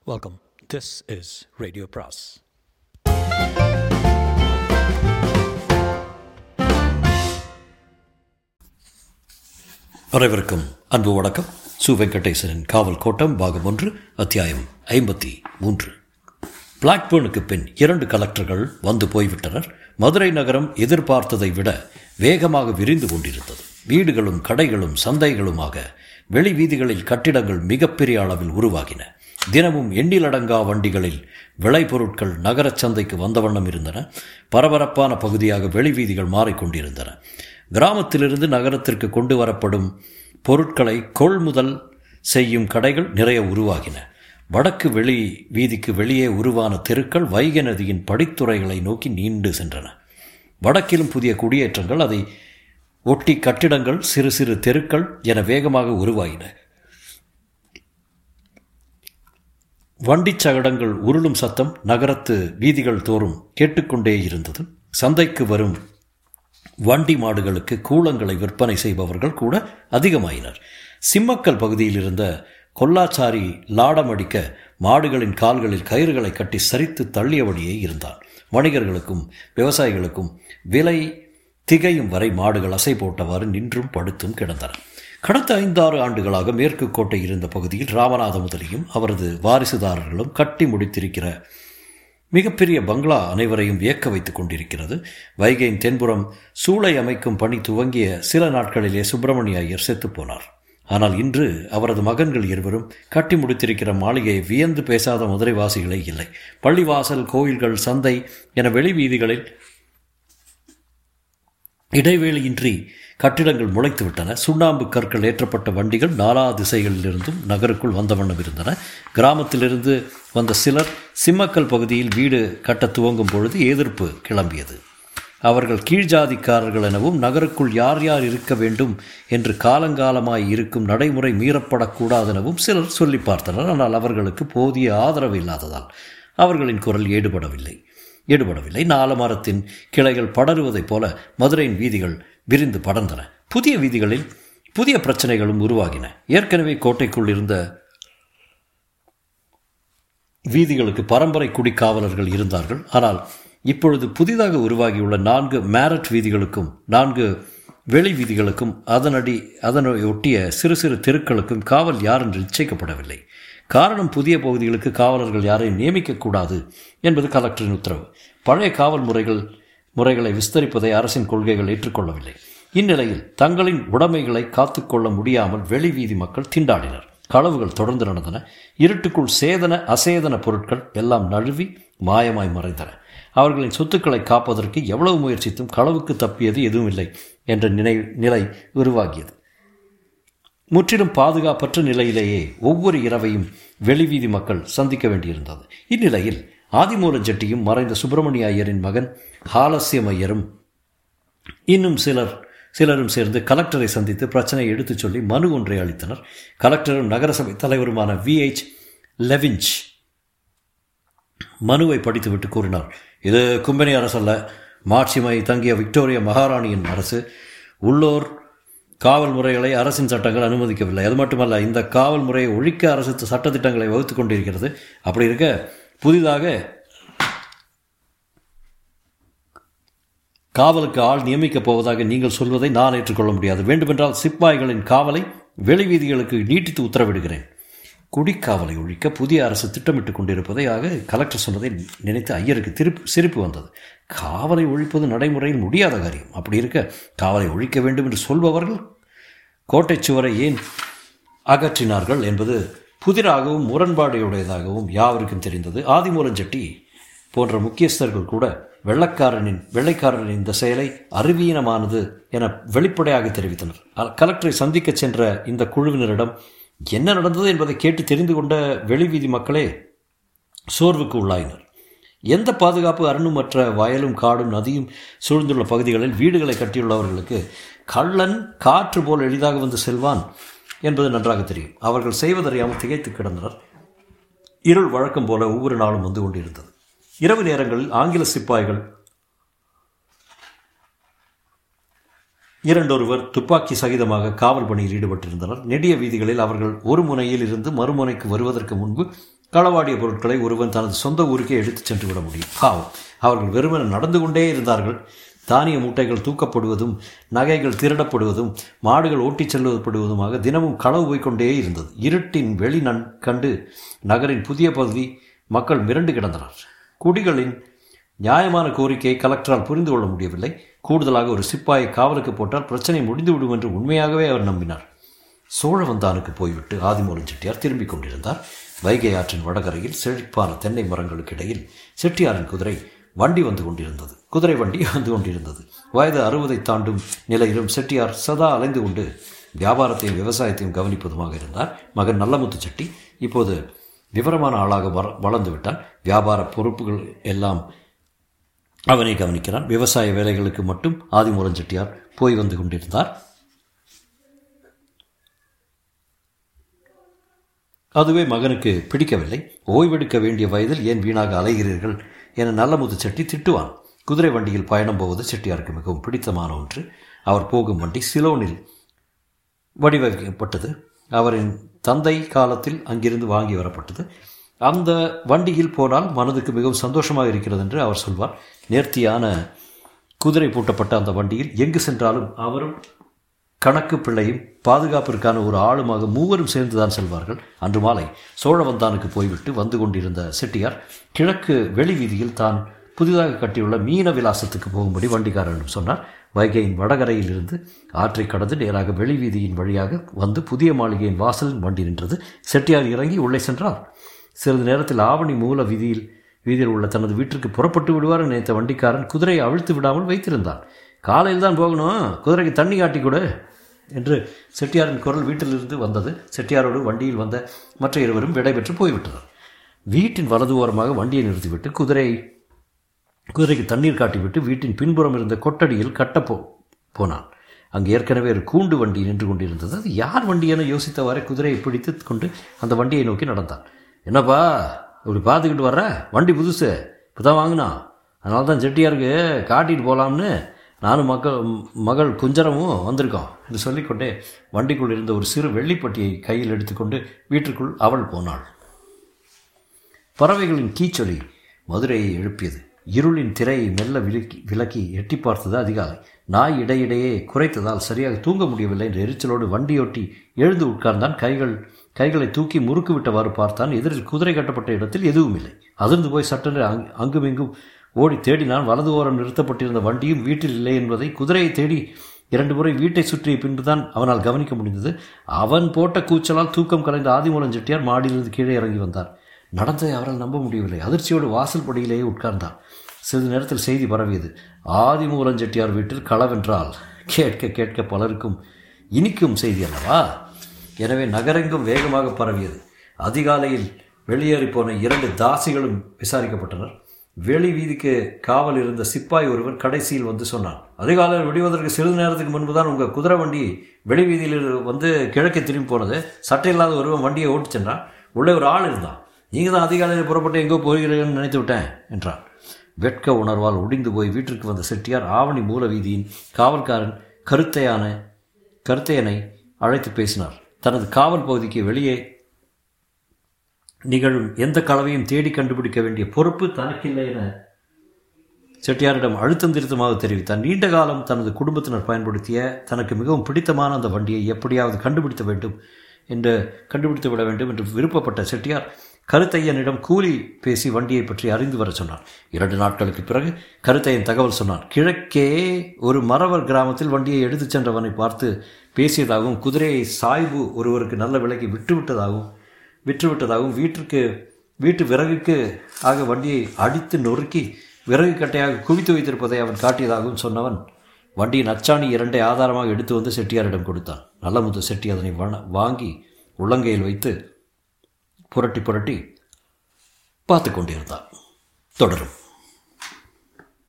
Welcome. This is Radio Pras. அனைவருக்கும் அன்பு வணக்கம் சு வெங்கடேசனின் காவல் கோட்டம் பாகம் ஒன்று அத்தியாயம் ஐம்பத்தி மூன்று பிளாக்பேர்னுக்கு பின் இரண்டு கலெக்டர்கள் வந்து போய்விட்டனர் மதுரை நகரம் எதிர்பார்த்ததை விட வேகமாக விரிந்து கொண்டிருந்தது வீடுகளும் கடைகளும் சந்தைகளுமாக வெளி வீதிகளில் கட்டிடங்கள் மிகப்பெரிய அளவில் உருவாகின தினமும் எண்ணிலடங்கா வண்டிகளில் விளைபொருட்கள் நகரச் சந்தைக்கு வந்த வண்ணம் இருந்தன பரபரப்பான பகுதியாக வெளி வீதிகள் மாறிக்கொண்டிருந்தன கிராமத்திலிருந்து நகரத்திற்கு கொண்டு வரப்படும் பொருட்களை கொள்முதல் செய்யும் கடைகள் நிறைய உருவாகின வடக்கு வெளி வீதிக்கு வெளியே உருவான தெருக்கள் வைகை நதியின் படித்துறைகளை நோக்கி நீண்டு சென்றன வடக்கிலும் புதிய குடியேற்றங்கள் அதை ஒட்டி கட்டிடங்கள் சிறு சிறு தெருக்கள் என வேகமாக உருவாகின வண்டிச் சகடங்கள் உருளும் சத்தம் நகரத்து வீதிகள் தோறும் கேட்டுக்கொண்டே இருந்தது சந்தைக்கு வரும் வண்டி மாடுகளுக்கு கூலங்களை விற்பனை செய்பவர்கள் கூட அதிகமாயினர் சிம்மக்கல் பகுதியில் இருந்த கொல்லாச்சாரி லாடமடிக்க மாடுகளின் கால்களில் கயிறுகளை கட்டி சரித்து தள்ளியபடியே இருந்தான் வணிகர்களுக்கும் விவசாயிகளுக்கும் விலை திகையும் வரை மாடுகள் அசை போட்டவாறு நின்றும் படுத்தும் கிடந்தன கடந்த ஐந்தாறு ஆண்டுகளாக மேற்கு கோட்டை இருந்த பகுதியில் ராமநாத முதலியும் அவரது வாரிசுதாரர்களும் கட்டி முடித்திருக்கிற மிகப்பெரிய பங்களா அனைவரையும் வியக்க வைத்துக் கொண்டிருக்கிறது வைகையின் தென்புறம் சூளை அமைக்கும் பணி துவங்கிய சில நாட்களிலே சுப்பிரமணிய ஐயர் செத்துப்போனார் ஆனால் இன்று அவரது மகன்கள் இருவரும் கட்டி முடித்திருக்கிற மாளிகையை வியந்து பேசாத மதுரைவாசிகளே இல்லை பள்ளிவாசல் கோயில்கள் சந்தை என வெளி வீதிகளில் இடைவேளையின்றி கட்டிடங்கள் முளைத்து விட்டன சுண்ணாம்பு கற்கள் ஏற்றப்பட்ட வண்டிகள் நாலா திசைகளிலிருந்தும் நகருக்குள் வந்த வண்ணம் இருந்தன கிராமத்திலிருந்து வந்த சிலர் சிம்மக்கல் பகுதியில் வீடு கட்ட துவங்கும் பொழுது எதிர்ப்பு கிளம்பியது அவர்கள் கீழ்ஜாதிக்காரர்கள் எனவும் நகருக்குள் யார் யார் இருக்க வேண்டும் என்று காலங்காலமாய் இருக்கும் நடைமுறை மீறப்படக்கூடாதெனவும் சிலர் சொல்லி பார்த்தனர் ஆனால் அவர்களுக்கு போதிய ஆதரவு இல்லாததால் அவர்களின் குரல் ஈடுபடவில்லை ஈடுபடவில்லை நாலமரத்தின் கிளைகள் படருவதைப் போல மதுரையின் வீதிகள் விரிந்து படர்ந்தன புதிய வீதிகளில் புதிய பிரச்சனைகளும் உருவாகின ஏற்கனவே கோட்டைக்குள் இருந்த வீதிகளுக்கு பரம்பரை குடிக்காவலர்கள் இருந்தார்கள் ஆனால் இப்பொழுது புதிதாக உருவாகியுள்ள நான்கு மேரட் வீதிகளுக்கும் நான்கு வெளி வீதிகளுக்கும் அதனடி அதனை ஒட்டிய சிறு சிறு தெருக்களுக்கும் காவல் யார் என்று நிச்சயிக்கப்படவில்லை காரணம் புதிய பகுதிகளுக்கு காவலர்கள் யாரையும் நியமிக்கக்கூடாது என்பது கலெக்டரின் உத்தரவு பழைய காவல் முறைகள் முறைகளை விஸ்தரிப்பதை அரசின் கொள்கைகள் ஏற்றுக்கொள்ளவில்லை இந்நிலையில் தங்களின் உடைமைகளை காத்துக்கொள்ள முடியாமல் வெளி வீதி மக்கள் திண்டாடினர் களவுகள் தொடர்ந்து நடந்தன இருட்டுக்குள் சேதன அசேதன பொருட்கள் எல்லாம் நழுவி மாயமாய் மறைந்தன அவர்களின் சொத்துக்களை காப்பதற்கு எவ்வளவு முயற்சித்தும் களவுக்கு தப்பியது எதுவும் இல்லை என்ற நினை நிலை உருவாகியது முற்றிலும் பாதுகாப்பற்ற நிலையிலேயே ஒவ்வொரு இரவையும் வெளிவீதி மக்கள் சந்திக்க வேண்டியிருந்தது இந்நிலையில் ஆதிமூல ஜெட்டியும் மறைந்த சுப்பிரமணிய ஐயரின் மகன் ஹாலசியம் ஐயரும் இன்னும் சிலர் சிலரும் சேர்ந்து கலெக்டரை சந்தித்து பிரச்சனையை எடுத்துச் சொல்லி மனு ஒன்றை அளித்தனர் கலெக்டரும் நகரசபை தலைவருமான வி எச் லெவிஞ்ச் மனுவை படித்துவிட்டு கூறினார் இது கும்பனி அரசல்ல மாட்சிமை தங்கிய விக்டோரியா மகாராணியின் அரசு உள்ளோர் காவல் முறைகளை அரசின் சட்டங்கள் அனுமதிக்கவில்லை அது மட்டுமல்ல இந்த காவல் முறையை ஒழிக்க அரசு சட்டத்திட்டங்களை வகுத்து கொண்டிருக்கிறது அப்படி இருக்க புதிதாக காவலுக்கு ஆள் நியமிக்கப் போவதாக நீங்கள் சொல்வதை நான் ஏற்றுக்கொள்ள முடியாது வேண்டுமென்றால் சிப்பாய்களின் காவலை வெளி வீதிகளுக்கு நீட்டித்து உத்தரவிடுகிறேன் குடிக்காவலை ஒழிக்க புதிய அரசு திட்டமிட்டு கொண்டிருப்பதையாக கலெக்டர் சொன்னதை நினைத்து ஐயருக்கு திருப்பி சிரிப்பு வந்தது காவலை ஒழிப்பது நடைமுறையில் முடியாத காரியம் அப்படி இருக்க காவலை ஒழிக்க வேண்டும் என்று சொல்பவர்கள் கோட்டை சுவரை ஏன் அகற்றினார்கள் என்பது புதிராகவும் முரண்பாடையுடையதாகவும் யாவருக்கும் தெரிந்தது ஆதிமூலஞ்செட்டி போன்ற முக்கியஸ்தர்கள் கூட வெள்ளக்காரனின் வெள்ளைக்காரனின் இந்த செயலை அறிவீனமானது என வெளிப்படையாக தெரிவித்தனர் கலெக்டரை சந்திக்கச் சென்ற இந்த குழுவினரிடம் என்ன நடந்தது என்பதை கேட்டு தெரிந்து கொண்ட வெளிவீதி மக்களே சோர்வுக்கு உள்ளாயினர் எந்த பாதுகாப்பு அரணுமற்ற வயலும் காடும் நதியும் சூழ்ந்துள்ள பகுதிகளில் வீடுகளை கட்டியுள்ளவர்களுக்கு கள்ளன் காற்று போல் எளிதாக வந்து செல்வான் என்பது நன்றாக தெரியும் அவர்கள் செய்வதறியாமல் திகைத்து கிடந்தனர் இருள் வழக்கம் போல ஒவ்வொரு நாளும் வந்து கொண்டிருந்தது இரவு நேரங்களில் ஆங்கில சிப்பாய்கள் இரண்டொருவர் துப்பாக்கி சகிதமாக காவல் பணியில் ஈடுபட்டிருந்தனர் நெடிய வீதிகளில் அவர்கள் ஒரு முனையில் இருந்து மறுமுனைக்கு வருவதற்கு முன்பு களவாடிய பொருட்களை ஒருவன் தனது சொந்த ஊருக்கே எடுத்துச் சென்று விட முடியும் பாவம் அவர்கள் வெறுமனே நடந்து கொண்டே இருந்தார்கள் தானிய மூட்டைகள் தூக்கப்படுவதும் நகைகள் திருடப்படுவதும் மாடுகள் ஓட்டிச் செல்லப்படுவதுமாக தினமும் களவு போய்க்கொண்டே இருந்தது இருட்டின் வெளி நன் கண்டு நகரின் புதிய பகுதி மக்கள் மிரண்டு கிடந்தனர் குடிகளின் நியாயமான கோரிக்கையை கலெக்டரால் புரிந்து கொள்ள முடியவில்லை கூடுதலாக ஒரு சிப்பாயை காவலுக்கு போட்டால் பிரச்சனை முடிந்துவிடும் என்று உண்மையாகவே அவர் நம்பினார் சோழவந்தானுக்கு போய்விட்டு ஆதிமூலம் செட்டியார் திரும்பிக் கொண்டிருந்தார் வைகை ஆற்றின் வடகரையில் செழிப்பான தென்னை மரங்களுக்கு இடையில் செட்டியாரின் குதிரை வண்டி வந்து கொண்டிருந்தது குதிரை வண்டி வந்து கொண்டிருந்தது வயது அறுபதை தாண்டும் நிலையிலும் செட்டியார் சதா அலைந்து கொண்டு வியாபாரத்தையும் விவசாயத்தையும் கவனிப்பதுமாக இருந்தார் மகன் நல்லமுத்து செட்டி இப்போது விவரமான ஆளாக வர வளர்ந்து விட்டான் வியாபார பொறுப்புகள் எல்லாம் அவனை கவனிக்கிறான் விவசாய வேலைகளுக்கு மட்டும் ஆதிமூலம் செட்டியார் போய் வந்து கொண்டிருந்தார் அதுவே மகனுக்கு பிடிக்கவில்லை ஓய்வெடுக்க வேண்டிய வயதில் ஏன் வீணாக அலைகிறீர்கள் என நல்லமுத்து செட்டி திட்டுவான் குதிரை வண்டியில் பயணம் போவது செட்டியாருக்கு மிகவும் பிடித்தமான ஒன்று அவர் போகும் வண்டி சிலோனில் வடிவமைக்கப்பட்டது அவரின் தந்தை காலத்தில் அங்கிருந்து வாங்கி வரப்பட்டது அந்த வண்டியில் போனால் மனதுக்கு மிகவும் சந்தோஷமாக இருக்கிறது என்று அவர் சொல்வார் நேர்த்தியான குதிரை பூட்டப்பட்ட அந்த வண்டியில் எங்கு சென்றாலும் அவரும் கணக்கு பிள்ளையும் பாதுகாப்பிற்கான ஒரு ஆளுமாக மூவரும் சேர்ந்துதான் செல்வார்கள் அன்று மாலை சோழவந்தானுக்கு போய்விட்டு வந்து கொண்டிருந்த செட்டியார் கிழக்கு வெளி வீதியில் தான் புதிதாக கட்டியுள்ள மீன விலாசத்துக்கு போகும்படி வண்டிக்காரனிடம் சொன்னார் வைகையின் வடகரையில் இருந்து ஆற்றை கடந்து நேராக வெளி வீதியின் வழியாக வந்து புதிய மாளிகையின் வாசலில் வண்டி நின்றது செட்டியார் இறங்கி உள்ளே சென்றார் சிறிது நேரத்தில் ஆவணி மூல வீதியில் வீதியில் உள்ள தனது வீட்டிற்கு புறப்பட்டு விடுவார் நினைத்த வண்டிக்காரன் குதிரையை அவிழ்த்து விடாமல் வைத்திருந்தான் காலையில் தான் போகணும் குதிரைக்கு தண்ணி காட்டி கொடு என்று செட்டியாரின் குரல் வீட்டிலிருந்து வந்தது செட்டியாரோடு வண்டியில் வந்த மற்ற இருவரும் விடைபெற்று போய்விட்டனர் வீட்டின் வலது ஓரமாக வண்டியை நிறுத்திவிட்டு குதிரை குதிரைக்கு தண்ணீர் காட்டிவிட்டு வீட்டின் பின்புறம் இருந்த கொட்டடியில் கட்டப்போ போனான் அங்கு ஏற்கனவே ஒரு கூண்டு வண்டி நின்று கொண்டிருந்தது அது யார் வண்டி என யோசித்தவாறே குதிரையை பிடித்து கொண்டு அந்த வண்டியை நோக்கி நடந்தான் என்னப்பா இப்படி பார்த்துக்கிட்டு வர்ற வண்டி புதுசு இப்போ தான் வாங்கினா அதனால தான் செட்டியாருக்கு காட்டிட்டு போகலாம்னு நானும் மக்கள் மகள் குஞ்சரமும் வந்திருக்கோம் என்று சொல்லிக்கொண்டே வண்டிக்குள் இருந்த ஒரு சிறு வெள்ளிப்பட்டியை கையில் எடுத்துக்கொண்டு வீட்டுக்குள் அவள் போனாள் பறவைகளின் கீச்சொலி மதுரையை எழுப்பியது இருளின் திரையை மெல்ல விலக்கி விலக்கி எட்டி பார்த்தது அதிகாலை நாய் இடையிடையே குறைத்ததால் சரியாக தூங்க முடியவில்லை என்று எரிச்சலோடு வண்டியொட்டி எழுந்து உட்கார்ந்தான் கைகள் கைகளை தூக்கி முறுக்கு விட்டவாறு பார்த்தான் எதிரில் குதிரை கட்டப்பட்ட இடத்தில் எதுவும் இல்லை அதிர்ந்து போய் சட்டென்று அங் அங்குமிங்கும் ஓடி தேடினான் வலது ஓரம் நிறுத்தப்பட்டிருந்த வண்டியும் வீட்டில் இல்லை என்பதை குதிரையை தேடி இரண்டு முறை வீட்டை சுற்றிய பின்புதான் அவனால் கவனிக்க முடிந்தது அவன் போட்ட கூச்சலால் தூக்கம் கலைந்த ஆதிமூலம் செட்டியார் மாடியிலிருந்து கீழே இறங்கி வந்தார் நடந்ததை அவரால் நம்ப முடியவில்லை அதிர்ச்சியோடு வாசல் படியிலேயே உட்கார்ந்தார் சிறிது நேரத்தில் செய்தி பரவியது ஆதிமூலம் செட்டியார் வீட்டில் களவென்றால் கேட்க கேட்க பலருக்கும் இனிக்கும் செய்தி அல்லவா எனவே நகரெங்கும் வேகமாக பரவியது அதிகாலையில் வெளியேறி போன இரண்டு தாசிகளும் விசாரிக்கப்பட்டனர் வெளி வீதிக்கு காவல் இருந்த சிப்பாய் ஒருவன் கடைசியில் வந்து சொன்னான் அதிகாலையில் விடுவதற்கு சிறிது நேரத்துக்கு முன்பு தான் உங்கள் குதிரை வண்டி வெளி வீதியில் வந்து கிழக்கே திரும்பி போனது சட்டையில்லாத ஒருவன் வண்டியை ஓட்டு சென்றான் உள்ளே ஒரு ஆள் இருந்தான் நீங்கள் தான் அதிகாலையில் புறப்பட்டு எங்கோ போகிறீர்கள்னு நினைத்து விட்டேன் என்றான் வெட்க உணர்வால் ஒடிந்து போய் வீட்டிற்கு வந்த செட்டியார் ஆவணி மூல வீதியின் காவல்காரன் கருத்தையான கருத்தையனை அழைத்து பேசினார் தனது காவல் பகுதிக்கு வெளியே நிகழும் எந்த களவையும் தேடி கண்டுபிடிக்க வேண்டிய பொறுப்பு தனக்கில்லை என செட்டியாரிடம் அழுத்தம் திருத்தமாக தெரிவித்தார் நீண்ட காலம் தனது குடும்பத்தினர் பயன்படுத்திய தனக்கு மிகவும் பிடித்தமான அந்த வண்டியை எப்படியாவது கண்டுபிடித்த வேண்டும் என்று கண்டுபிடித்து விட வேண்டும் என்று விருப்பப்பட்ட செட்டியார் கருத்தையனிடம் கூலி பேசி வண்டியை பற்றி அறிந்து வர சொன்னார் இரண்டு நாட்களுக்கு பிறகு கருத்தையன் தகவல் சொன்னான் கிழக்கே ஒரு மறவர் கிராமத்தில் வண்டியை எடுத்துச் சென்றவனை பார்த்து பேசியதாகவும் குதிரையை சாய்வு ஒருவருக்கு நல்ல விலைக்கு விட்டுவிட்டதாகவும் விற்றுவிட்டதாகவும் வீட்டிற்கு வீட்டு விறகுக்கு ஆக வண்டியை அடித்து நொறுக்கி விறகு கட்டையாக குவித்து வைத்திருப்பதை அவன் காட்டியதாகவும் சொன்னவன் வண்டியின் அச்சாணி இரண்டை ஆதாரமாக எடுத்து வந்து செட்டியாரிடம் கொடுத்தான் நல்லமுத்து செட்டி அதனை வாங்கி உள்ளங்கையில் வைத்து புரட்டி புரட்டி பார்த்து கொண்டிருந்தான் தொடரும்